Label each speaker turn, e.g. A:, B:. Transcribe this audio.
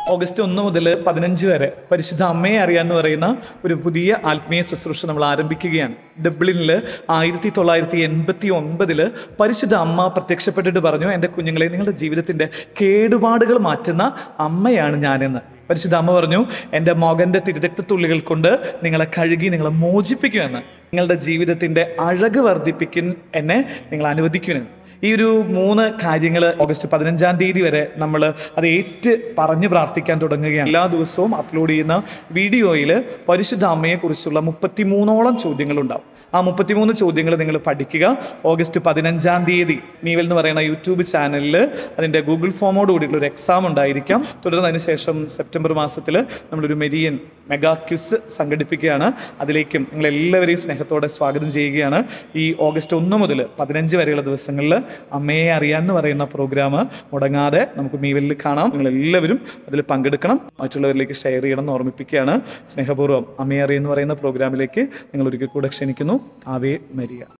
A: August ഒന്ന് മുതൽ പതിനഞ്ച് വരെ പരിശുദ്ധ അമ്മയെ അറിയാന്ന് പറയുന്ന ഒരു പുതിയ ആത്മീയ ശുശ്രൂഷ നമ്മൾ ആരംഭിക്കുകയാണ് ഡബ്ലിനിൽ ആയിരത്തി തൊള്ളായിരത്തി എൺപത്തി ഒൻപതില് പരിശുദ്ധ അമ്മ പ്രത്യക്ഷപ്പെട്ടിട്ട് പറഞ്ഞു എൻ്റെ കുഞ്ഞുങ്ങളെ നിങ്ങളുടെ ജീവിതത്തിൻ്റെ കേടുപാടുകൾ മാറ്റുന്ന അമ്മയാണ് ഞാനെന്ന് പരിശുദ്ധ അമ്മ പറഞ്ഞു എൻ്റെ മകൻ്റെ തിരുരക്തത്തുള്ളികൾ കൊണ്ട് നിങ്ങളെ കഴുകി നിങ്ങളെ മോചിപ്പിക്കുമെന്ന് നിങ്ങളുടെ ജീവിതത്തിൻ്റെ അഴക് വർദ്ധിപ്പിക്കും എന്നെ നിങ്ങൾ അനുവദിക്കുമെന്ന് ഈ ഒരു മൂന്ന് കാര്യങ്ങൾ ഓഗസ്റ്റ് പതിനഞ്ചാം തീയതി വരെ നമ്മൾ അത് ഏറ്റ് പറഞ്ഞ് പ്രാർത്ഥിക്കാൻ തുടങ്ങുകയാണ് എല്ലാ ദിവസവും അപ്ലോഡ് ചെയ്യുന്ന വീഡിയോയിൽ പരിശുദ്ധ അമ്മയെക്കുറിച്ചുള്ള മുപ്പത്തിമൂന്നോളം ചോദ്യങ്ങളുണ്ടാവും ആ മുപ്പത്തിമൂന്ന് ചോദ്യങ്ങൾ നിങ്ങൾ പഠിക്കുക ഓഗസ്റ്റ് പതിനഞ്ചാം തീയതി മീവൽ എന്ന് പറയുന്ന യൂട്യൂബ് ചാനലിൽ അതിൻ്റെ ഗൂഗിൾ ഫോമോട് കൂടിയിട്ടുള്ള ഒരു എക്സാം ഉണ്ടായിരിക്കാം തുടർന്ന് അതിന് ശേഷം സെപ്റ്റംബർ മാസത്തിൽ നമ്മളൊരു മെരിയൻ മെഗാ ക്വിസ് സംഘടിപ്പിക്കുകയാണ് അതിലേക്കും നിങ്ങൾ എല്ലാവരെയും സ്നേഹത്തോടെ സ്വാഗതം ചെയ്യുകയാണ് ഈ ഓഗസ്റ്റ് ഒന്ന് മുതൽ പതിനഞ്ച് വരെയുള്ള ദിവസങ്ങളിൽ അമ്മയെ അറിയാൻ എന്ന് പറയുന്ന പ്രോഗ്രാം മുടങ്ങാതെ നമുക്ക് മീവലിൽ കാണാം നിങ്ങൾ എല്ലാവരും അതിൽ പങ്കെടുക്കണം മറ്റുള്ളവരിലേക്ക് ഷെയർ ചെയ്യണം എന്ന് ഓർമ്മിപ്പിക്കുകയാണ് സ്നേഹപൂർവ്വം അമ്മയെ അറിയെന്ന് പറയുന്ന പ്രോഗ്രാമിലേക്ക് നിങ്ങൾ ഒരിക്കൽ കൂടെ ക്ഷണിക്കുന്നു ആവേ മരിയ